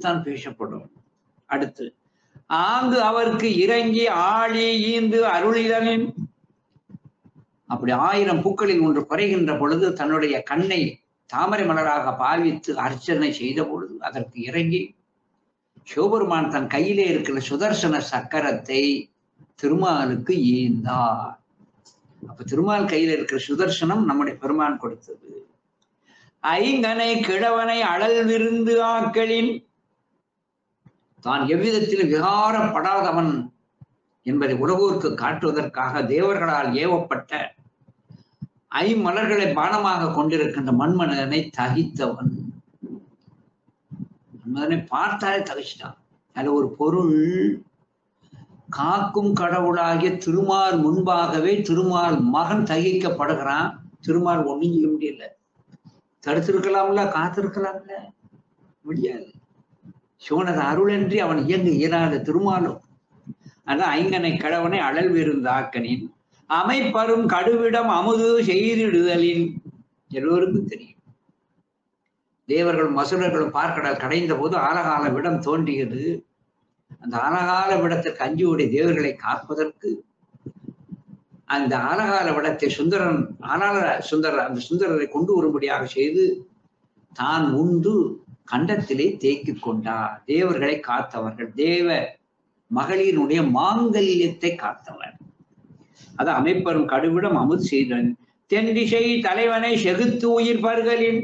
இப்படித்தான் பேசப்படும் அடுத்து ஆங்கு அவருக்கு இறங்கி ஆழி ஈந்து அருளிதனின் அப்படி ஆயிரம் பூக்களில் ஒன்று குறைகின்ற பொழுது தன்னுடைய கண்ணை தாமரை மலராக பாவித்து அர்ச்சனை செய்த பொழுது அதற்கு இறங்கி சிவபெருமான் தன் கையிலே இருக்கிற சுதர்சன சக்கரத்தை திருமாலுக்கு ஈந்தார் அப்ப திருமால் கையில இருக்கிற சுதர்சனம் நம்முடைய பெருமான் கொடுத்தது ஐங்கனை கிழவனை அழல் விருந்து ஆக்களின் தான் எவ்விதத்தில் விகாரப்படாதவன் என்பதை உலகோருக்கு காட்டுவதற்காக தேவர்களால் ஏவப்பட்ட ஐமலர்களை பானமாக கொண்டிருக்கின்ற மண்மனிதனை தகித்தவன் மன்மதனை பார்த்தாலே தகிச்சிட்டான் அதுல ஒரு பொருள் காக்கும் கடவுளாகிய திருமால் முன்பாகவே திருமால் மகன் தகிக்கப்படுகிறான் திருமால் ஒண்ணும் செய்ய முடியல தடுத்திருக்கலாம்ல காத்திருக்கலாம்ல முடியாது சிவனது அருளன்றி அவன் இயங்க இயலாத திருமாலும் அதான் ஐங்கனை கிழவனை அழல் விருந்தாக்கனின் அமைப்பரும் கடுவிடம் அமுது செய்திடுதலின் எல்லோருக்கும் தெரியும் தேவர்கள் மசுரர்களும் பார்க்கடல் கடைந்த போது ஆலகால விடம் தோன்றியது அந்த ஆலகால விடத்திற்கு அஞ்சுடைய தேவர்களை காப்பதற்கு அந்த ஆலகால விடத்தை சுந்தரன் ஆனால சுந்தரர் அந்த சுந்தரரை கொண்டு வரும்படியாக செய்து தான் உண்டு கண்டத்திலே தேக்கிக் கொண்டார் தேவர்களை காத்தவர்கள் தேவ மகளிருடைய மாங்கல்யத்தை காத்தவர் அது அமைப்பெறும் கடுவிடம் அமுது செய்தன் தென் திசை தலைவனை செகுத்து உயிர் பருகலின்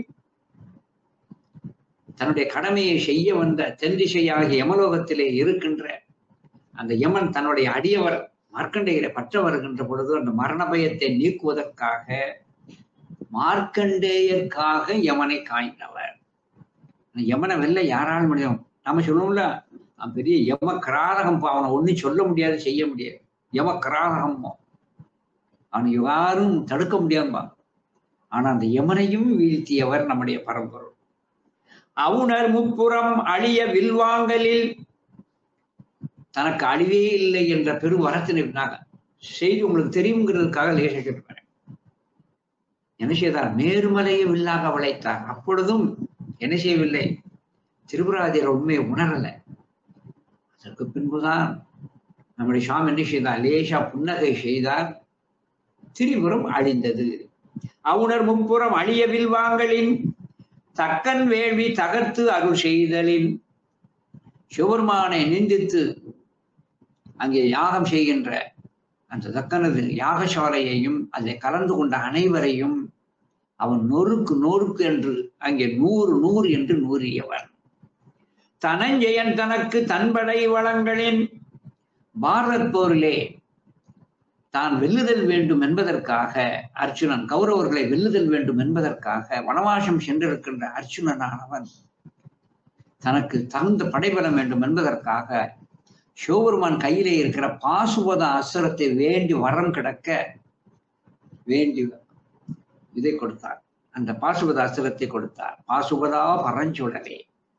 தன்னுடைய கடமையை செய்ய வந்த தென் திசையாகிய யமலோகத்திலே இருக்கின்ற அந்த யமன் தன்னுடைய அடியவர் மார்க்கண்டேயரை பற்ற வருகின்ற பொழுது அந்த மரண பயத்தை நீக்குவதற்காக மார்க்கண்டேயருக்காக யமனை காய்ந்தவர் யமனை வெல்ல யாரால் முடியும் நம்ம சொல்லுவோம்ல அவன் பெரிய யம கிராரகம் அவனை ஒன்னும் சொல்ல முடியாது செய்ய முடியாது யம கிராரகம் அவனை யாரும் தடுக்க முடியாதுபா ஆனா அந்த யமனையும் வீழ்த்தியவர் நம்முடைய பரம்பொருள் அவுணர் முப்புறம் அழிய வில்வாங்கலில் தனக்கு அழிவே இல்லை என்ற பெரு வரத்தினாங்க செய்தி உங்களுக்கு தெரியுங்கிறதுக்காக லேச சொல்றேன் என்ன செய்தார் மேருமலையை வில்லாக வளைத்தார் அப்பொழுதும் என்ன செய்யவில்லை திருபுராதியர் உண்மையை உணரல அதற்கு பின்புதான் நம்முடைய சுவாமி என்ன செய்தார் லேசா புன்னகை செய்தார் திரிபுரம் அழிந்தது அவுணர் முப்புறம் அழிய வில்வாங்கலின் தக்கன் வேள்வி தகர்த்து அருள் செய்தலின் சிவபெருமானை நிந்தித்து அங்கே யாகம் செய்கின்ற அந்த தக்கனது யாகசாலையையும் அதில் கலந்து கொண்ட அனைவரையும் அவன் நொறுக்கு நொறுக்கு என்று அங்கே நூறு நூறு என்று நூறியவன் தனஞ்செயன் தனக்கு தன்படை வளங்களின் பாரத் போரிலே தான் வெல்லுதல் வேண்டும் என்பதற்காக அர்ச்சுனன் கௌரவர்களை வெல்லுதல் வேண்டும் என்பதற்காக வனவாசம் சென்றிருக்கின்ற அர்ச்சுனனானவன் தனக்கு தகுந்த படைபலம் வேண்டும் என்பதற்காக சிவபெருமான் கையிலே இருக்கிற பாசுபத அசுரத்தை வேண்டி வரம் கிடக்க வேண்டி இதை கொடுத்தார் அந்த பாசுபத அசுரத்தை கொடுத்தார் பாசுபதா பரஞ்சுடலே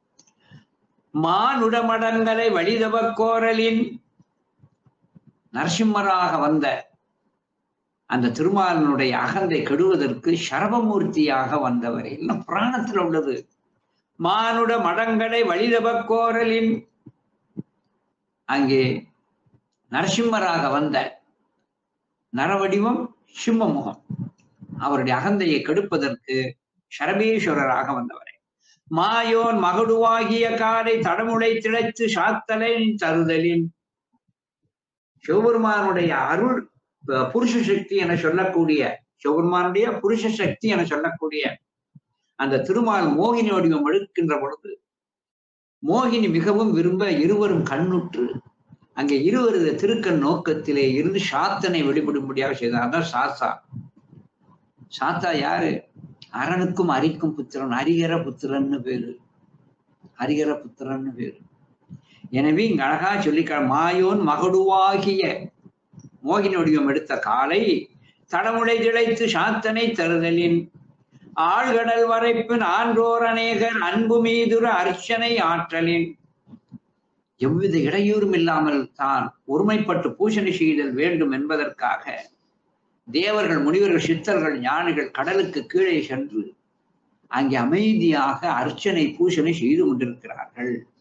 மானுடமடங்களை வழிதவ கோரலின் நரசிம்மராக வந்த அந்த திருமாலனுடைய அகந்தை கெடுவதற்கு சரபமூர்த்தியாக வந்தவர் இன்னும் புராணத்துல உள்ளது மானுட மடங்களை வழிதவ கோரலின் அங்கே நரசிம்மராக வந்த நரவடிவம் சிம்மமுகம் அவருடைய அகந்தையை கெடுப்பதற்கு சரபேஸ்வரராக வந்தவரே மாயோன் மகடுவாகிய காரை தடமுடை திளைத்து சாத்தலை தருதலின் சிவபெருமானுடைய அருள் புருஷ சக்தி என சொல்லக்கூடிய சிவபெருமானுடைய புருஷ சக்தி என சொல்லக்கூடிய அந்த திருமால் மோகினி வடிவம் எடுக்கின்ற பொழுது மோகினி மிகவும் விரும்ப இருவரும் கண்ணுற்று அங்கே இருவரது திருக்கண் நோக்கத்திலே இருந்து சாத்தனை வெளிப்படும்படியாக செய்தார் அதான் சாத்தா சாத்தா யாரு அரணுக்கும் அரிக்கும் புத்திரன் ஹரிகர புத்திரன்னு பேரு ஹரிகர புத்திரன்னு பேரு எனவே இங்க அழகா சொல்லிக்க மாயோன் மகடுவாகிய மோகினி வடிவம் எடுத்த காலை தடமுடை திளைத்து சாத்தனை தருதலின் ஆழ்கடல் வரைப்பின் ஆன்றோர் அநேகர் அன்பு மீதுர அர்ச்சனை ஆற்றலின் எவ்வித இடையூறும் இல்லாமல் தான் ஒருமைப்பட்டு பூசணி செய்தல் வேண்டும் என்பதற்காக தேவர்கள் முனிவர்கள் சித்தர்கள் ஞானிகள் கடலுக்கு கீழே சென்று அங்கே அமைதியாக அர்ச்சனை பூசணை செய்து கொண்டிருக்கிறார்கள்